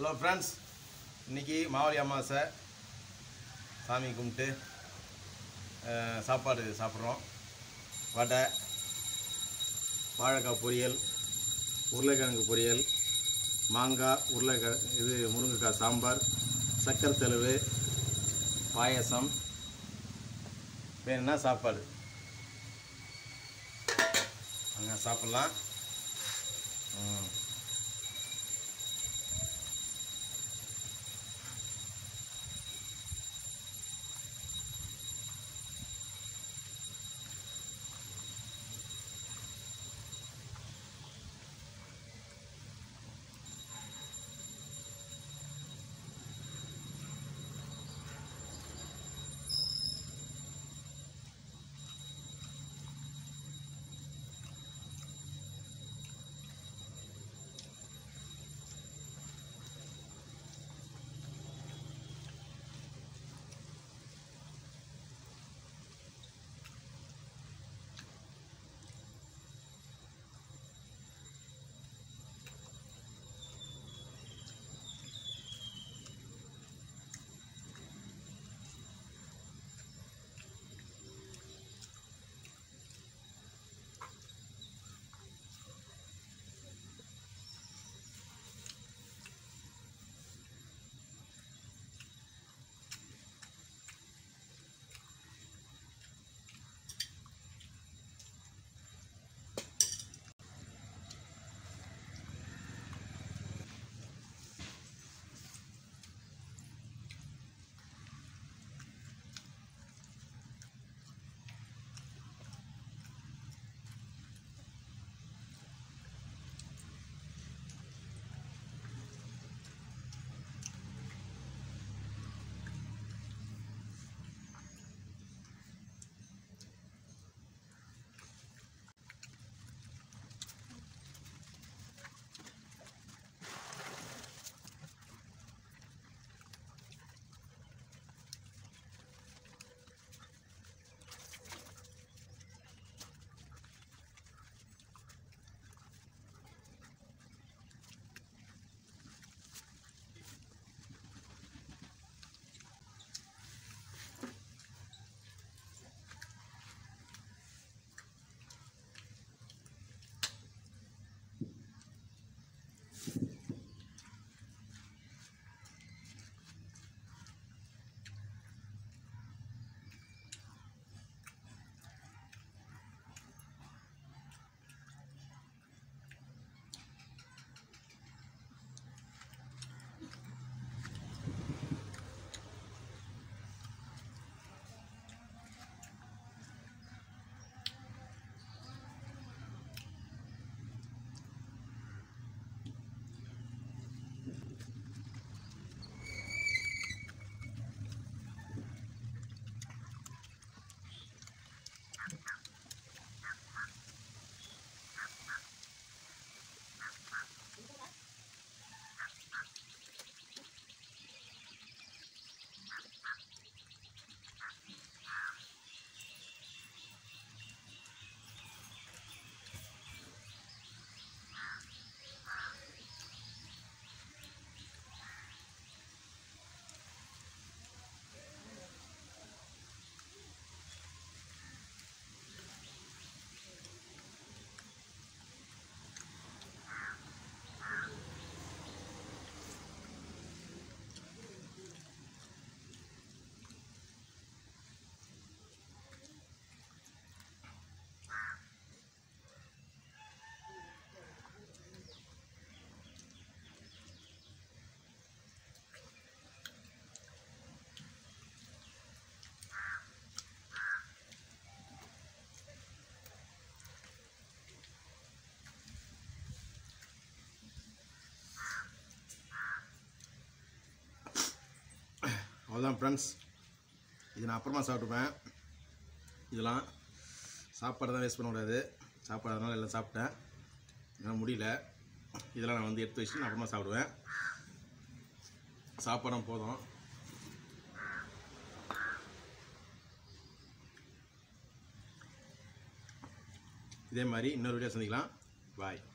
hello friends இன்னைக்கு மாவளி அமாவாசை சாமி கும்பிட்டு அஹ், சாப்பாடு சாப்பிட்றோம் வடை வாழைக்காய் பொரியல் உருளைக்கிழங்கு பொரியல் மாங்காய் உருளைக்கிழ இது முருங்கைக்காய் சாம்பார் சக்கரை தெலுவு பாயசம் வேணும்னா சாப்பாடு அங்கே சாப்பிட்லாம் ம் அவ்வளோதான் ஃப்ரெண்ட்ஸ் இது நான் அப்புறமா சாப்பிட்டுப்பேன் இதெல்லாம் சாப்பாடு தான் வேஸ்ட் பண்ணக்கூடாது சாப்பாடு அதனால் எல்லாம் சாப்பிட்டேன் என்னால் முடியல இதெல்லாம் நான் வந்து எடுத்து வச்சு நான் அப்புறமா சாப்பிடுவேன் சாப்பாடும் போதும் இதே மாதிரி இன்னொரு வீடியோ சந்திக்கலாம் பாய்